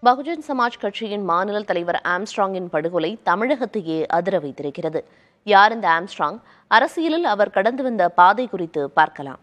பகுஜன் சமாஜ் கட்சியின் மாநில தலைவர் ஆம்ஸ்ட்ராங்கின் படுகொலை தமிழகத்தையே அதிர வைத்திருக்கிறது யார் இந்த ஆம்ஸ்ட்ராங் அரசியலில் அவர் கடந்து வந்த பாதை குறித்து பார்க்கலாம்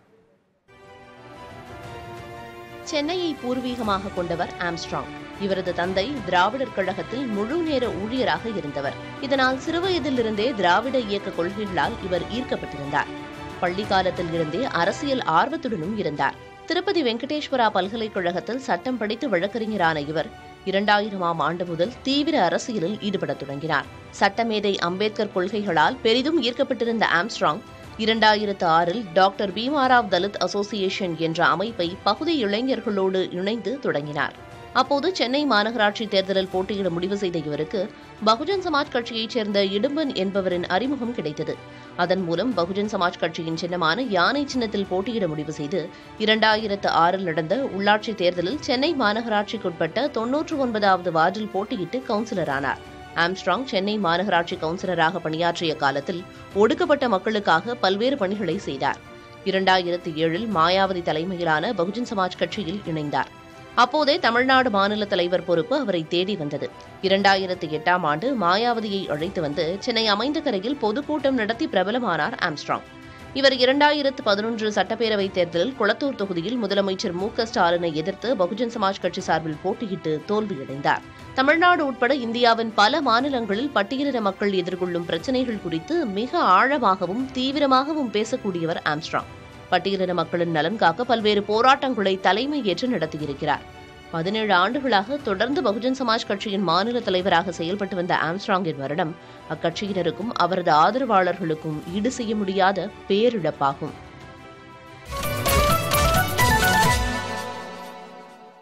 சென்னையை பூர்வீகமாக கொண்டவர் ஆம்ஸ்ட்ராங் இவரது தந்தை திராவிடர் கழகத்தில் முழு நேர ஊழியராக இருந்தவர் இதனால் சிறுவயதிலிருந்தே திராவிட இயக்க கொள்கைகளால் இவர் ஈர்க்கப்பட்டிருந்தார் பள்ளி காலத்தில் இருந்தே அரசியல் ஆர்வத்துடனும் இருந்தார் திருப்பதி வெங்கடேஸ்வரா பல்கலைக்கழகத்தில் சட்டம் படித்து வழக்கறிஞரான இவர் இரண்டாயிரமாம் ஆண்டு முதல் தீவிர அரசியலில் ஈடுபடத் தொடங்கினார் சட்டமேதை அம்பேத்கர் கொள்கைகளால் பெரிதும் ஈர்க்கப்பட்டிருந்த ஆம்ஸ்ட்ராங் இரண்டாயிரத்து ஆறில் டாக்டர் பீமாராவ் தலித் அசோசியேஷன் என்ற அமைப்பை பகுதி இளைஞர்களோடு இணைந்து தொடங்கினார் அப்போது சென்னை மாநகராட்சி தேர்தலில் போட்டியிட முடிவு செய்த இவருக்கு பகுஜன் சமாஜ் கட்சியைச் சேர்ந்த இடும்பன் என்பவரின் அறிமுகம் கிடைத்தது அதன் மூலம் பகுஜன் சமாஜ் கட்சியின் சின்னமான யானை சின்னத்தில் போட்டியிட முடிவு செய்து இரண்டாயிரத்து ஆறில் நடந்த உள்ளாட்சி தேர்தலில் சென்னை மாநகராட்சிக்குட்பட்ட தொன்னூற்று ஒன்பதாவது வார்டில் போட்டியிட்டு கவுன்சிலரானார் ஆம்ஸ்ட்ராங் சென்னை மாநகராட்சி கவுன்சிலராக பணியாற்றிய காலத்தில் ஒடுக்கப்பட்ட மக்களுக்காக பல்வேறு பணிகளை செய்தார் இரண்டாயிரத்து ஏழில் மாயாவதி தலைமையிலான பகுஜன் சமாஜ் கட்சியில் இணைந்தார் அப்போதே தமிழ்நாடு மாநில தலைவர் பொறுப்பு அவரை தேடி வந்தது இரண்டாயிரத்து எட்டாம் ஆண்டு மாயாவதியை அழைத்து வந்து சென்னை அமைந்தகரையில் பொதுக்கூட்டம் நடத்தி பிரபலமானார் ஆம்ஸ்ட்ராங் இவர் இரண்டாயிரத்து பதினொன்று சட்டப்பேரவைத் தேர்தலில் குளத்தூர் தொகுதியில் முதலமைச்சர் மு க ஸ்டாலினை எதிர்த்து பகுஜன் சமாஜ் கட்சி சார்பில் போட்டியிட்டு தோல்வியடைந்தார் தமிழ்நாடு உட்பட இந்தியாவின் பல மாநிலங்களில் பட்டியலின மக்கள் எதிர்கொள்ளும் பிரச்சினைகள் குறித்து மிக ஆழமாகவும் தீவிரமாகவும் பேசக்கூடியவர் ஆம்ஸ்ட்ராங் பட்டியலின மக்களின் நலன் காக்க பல்வேறு போராட்டங்களை தலைமை ஏற்று நடத்தியிருக்கிறார் பதினேழு ஆண்டுகளாக தொடர்ந்து பகுஜன் சமாஜ் கட்சியின் மாநில தலைவராக செயல்பட்டு வந்த ஆம்ஸ்ட்ராங்கின் மரணம் அக்கட்சியினருக்கும் அவரது ஆதரவாளர்களுக்கும் ஈடு செய்ய முடியாத பேரிழப்பாகும்